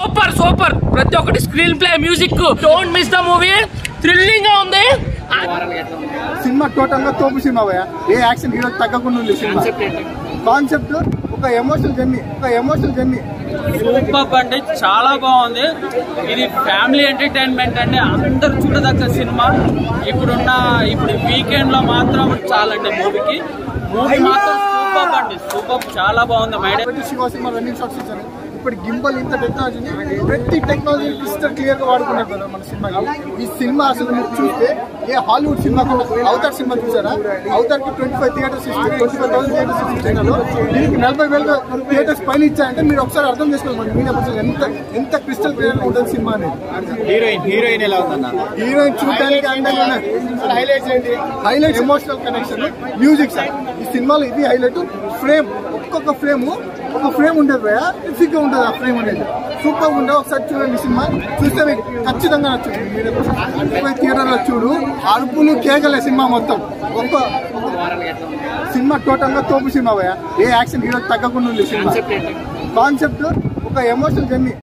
super super ప్రతి ఒక్కటి screenplay music don't miss the movie thrilling గా ఉంది సినిమా టోటల్ గా తోపు సినిమా భయ ఏ యాక్షన్ హీరో తగ్గకుండా ఉంది సినిమా కాన్సెప్ట్ ఒక ఎమోషనల్ జర్నీ ఒక ఎమోషనల్ జర్నీ సూపర్ అంటే చాలా బాగుంది ఇది ఫ్యామిలీ ఎంటర్టైన్మెంట్ అంటే అందరు చూడదగ్గ సినిమా ఇప్పుడున్న ఇప్పుడు వీకెండ్ లో మాత్రం చాలండి మూవీకి మూవీ మాత్రం సూపర్ అండి సూపర్ చాలా బాగుంది మేడం ప్రతి శివ సినిమా రన్నింగ్ షాట్స్ ఇచ్చారు ఇప్పుడు గింబల్ ఇంత టెక్నాలజీని ప్రతి టెక్నాలజీ క్రిస్టల్ క్లియర్ గా వాడుకున్నారు కదా మన సినిమాకి ఈ సినిమా అసలు మీరు చూస్తే ఏ హాలీవుడ్ సినిమా అవతార్ సినిమా చూసారా అవతార్ కి ట్వంటీ ఫైవ్ థియేటర్స్ ఇస్తే ట్వంటీ ఫైవ్ థౌసండ్ థియేటర్స్ ఇస్తే చైనాలో దీనికి నలభై వేల థియేటర్స్ పైన ఇచ్చారంటే మీరు ఒకసారి అర్థం చేసుకోవాలి మన మీడియా పర్సన్ ఎంత ఎంత క్రిస్టల్ క్లియర్ గా ఉంటుంది సినిమా అనేది హీరోయిన్ హీరోయిన్ ఎలా ఉందన్న హీరోయిన్ చూడడానికి అందంగా హైలైట్స్ ఏంటి highlights emotional connection music sir ఈ సినిమాలో ఇది హైలైట్ ఫ్రేమ్ ఒక్కొక్క ఫ్రేమ్ ఒక ఫ్రేమ్ ఉంటుంది భయ ఫిక్ గా ఉంటుంది ఆ ఫ్రేమ్ అనేది సూపర్ గా ఉంటుంది ఒకసారి చూడండి సినిమా చూస్తే మీకు ఖచ్చితంగా నచ్చుతుంది మీరు థియేటర్ లో చూడు అరుపులు కేకలే సినిమా మొత్తం ఒక్క సినిమా టోటల్ గా తోపు సినిమా భయ ఏ యాక్షన్ హీరో తగ్గకుండా ఉంది సినిమా కాన్సెప్ట్ ఒక ఎమోషనల్ జర్నీ